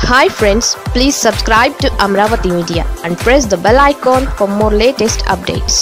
hi friends please subscribe to Amaravati media and press the bell icon for more latest updates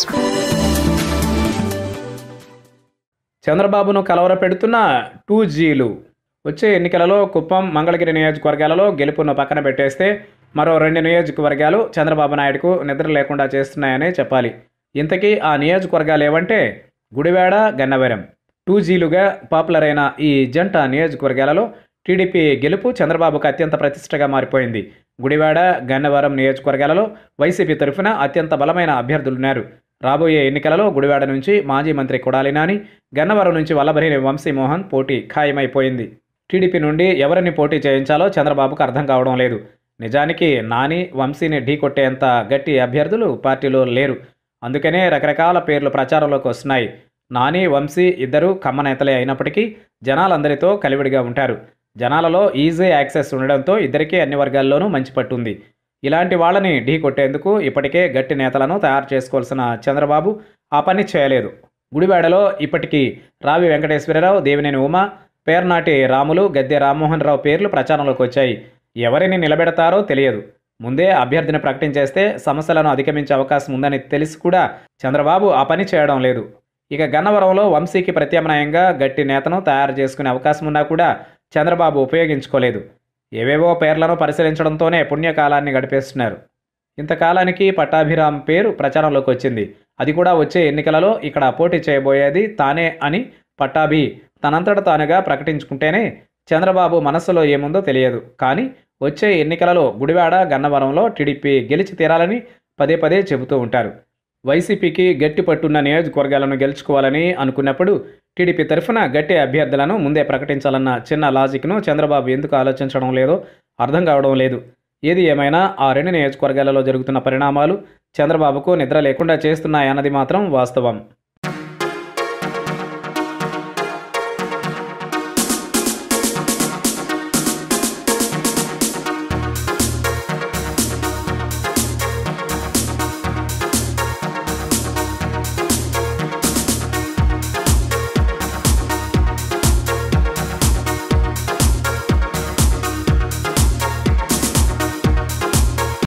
చంద్రబాబును కలవరపెడుతున్న two జీలు వచ్చే ఎన్నికలలో కుప్పం మంగళగిరి నియోజకవర్గాలలో గెలుపును పక్కన పెట్టేస్తే మరో రెండు నియోజకవర్గాలు చంద్రబాబు నాయుడుకు నిద్ర లేకుండా చేస్తున్నాయనే చెప్పాలి ఇంతకీ ఆ నియోజకవర్గాలు ఏవంటే గుడివాడ గన్నవరం టూ జీలుగా పాపులర్ అయిన ఈ జంట నియోజకవర్గాలలో టీడీపీ గెలుపు చంద్రబాబుకు అత్యంత ప్రతిష్టగా మారిపోయింది గుడివాడ గన్నవరం నియోజకవర్గాలలో వైసీపీ తరఫున అత్యంత బలమైన అభ్యర్థులున్నారు రాబోయే ఎన్నికలలో గుడివాడ నుంచి మాజీ మంత్రి కొడాలి నాని గన్నవరం నుంచి వల్లభనేని వంశీమోహన్ పోటీ ఖాయమైపోయింది టీడీపీ నుండి ఎవరిని పోటీ చేయించాలో చంద్రబాబుకు అర్థం కావడం లేదు నిజానికి నాని వంశీని ఢీకొట్టేంత గట్టి అభ్యర్థులు పార్టీలో లేరు అందుకనే రకరకాల పేర్లు ప్రచారంలోకి వస్తున్నాయి నాని వంశీ ఇద్దరు కమ్మ నేతలే అయినప్పటికీ జనాలందరితో కలివిడిగా ఉంటారు జనాలలో ఈజీ యాక్సెస్ ఉండడంతో ఇద్దరికీ అన్ని వర్గాల్లోనూ మంచి పట్టుంది ఇలాంటి వాళ్ళని ఢీ కొట్టేందుకు ఇప్పటికే గట్టి నేతలను తయారు చేసుకోవాల్సిన చంద్రబాబు ఆ పని చేయలేదు గుడివాడలో ఇప్పటికీ రావి వెంకటేశ్వరరావు దేవినేని ఉమ పేర్నాటి రాములు గద్దె రామ్మోహన్ రావు పేర్లు ప్రచారంలోకి వచ్చాయి ఎవరిని నిలబెడతారో తెలియదు ముందే అభ్యర్థిని ప్రకటించేస్తే సమస్యలను అధిగమించే అవకాశం ఉందని తెలిసి కూడా చంద్రబాబు ఆ పని చేయడం లేదు ఇక గన్నవరంలో వంశీకి ప్రత్యామ్నాయంగా గట్టి నేతను తయారు చేసుకునే అవకాశం ఉన్నా కూడా చంద్రబాబు ఉపయోగించుకోలేదు ఏవేవో పేర్లను పరిశీలించడంతోనే పుణ్యకాలాన్ని గడిపేస్తున్నారు ఇంతకాలానికి పట్టాభిరామ్ పేరు ప్రచారంలోకి వచ్చింది అది కూడా వచ్చే ఎన్నికలలో ఇక్కడ పోటీ చేయబోయేది తానే అని పట్టాభి తనంతట తానుగా ప్రకటించుకుంటేనే చంద్రబాబు మనస్సులో ఏముందో తెలియదు కానీ వచ్చే ఎన్నికలలో గుడివాడ గన్నవరంలో టీడీపీ గెలిచి తీరాలని పదే పదే చెబుతూ ఉంటారు వైసీపీకి గట్టి పట్టున్న నియోజకవర్గాలను గెలుచుకోవాలని అనుకున్నప్పుడు టీడీపీ తరఫున గట్టి అభ్యర్థులను ముందే ప్రకటించాలన్న చిన్న లాజిక్ను చంద్రబాబు ఎందుకు ఆలోచించడం లేదో అర్థం కావడం లేదు ఏది ఏమైనా ఆ రెండు నియోజకవర్గాలలో జరుగుతున్న పరిణామాలు చంద్రబాబుకు నిద్ర లేకుండా చేస్తున్నాయన్నది మాత్రం వాస్తవం